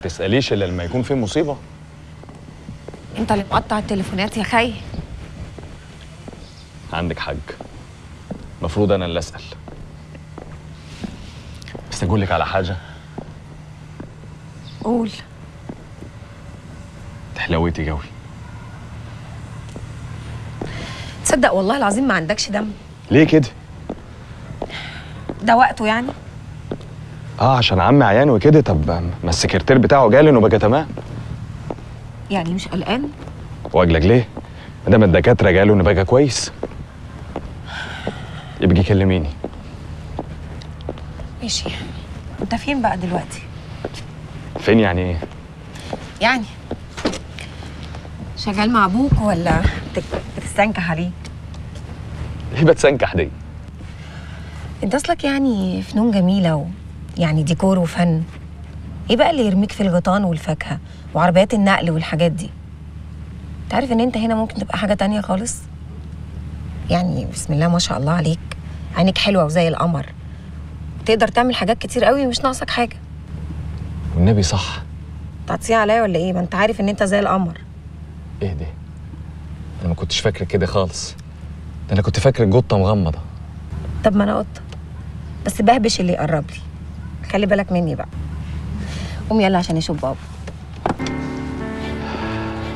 تساليش الا لما يكون في مصيبه انت اللي مقطع التليفونات يا خي عندك حق المفروض انا اللي اسال بس اقول لك على حاجه قول تحلويتي قوي تصدق والله العظيم ما عندكش دم ليه كده ده وقته يعني اه عشان عمي عيان وكده طب ما السكرتير بتاعه جالي انه بقى تمام يعني مش قلقان واجلك ليه ما دام الدكاتره قالوا انه بقى كويس يبقى كلميني ماشي انت فين بقى دلوقتي فين يعني ايه يعني شغال مع ابوك ولا بت- بتستنكح عليه ليه بتسنكح دي انت اصلك يعني فنون جميله و... يعني ديكور وفن ايه بقى اللي يرميك في الغيطان والفاكهه وعربيات النقل والحاجات دي انت عارف ان انت هنا ممكن تبقى حاجه تانية خالص يعني بسم الله ما شاء الله عليك عينيك حلوه وزي القمر تقدر تعمل حاجات كتير قوي ومش ناقصك حاجه والنبي صح انت هتصيع عليا ولا ايه ما انت عارف ان انت زي القمر ايه ده انا ما كنتش فاكر كده خالص ده انا كنت فاكر الجطه مغمضه طب ما انا قطه بس بهبش اللي يقرب لي خلي بالك مني بقى قوم يلا عشان يشوف بابا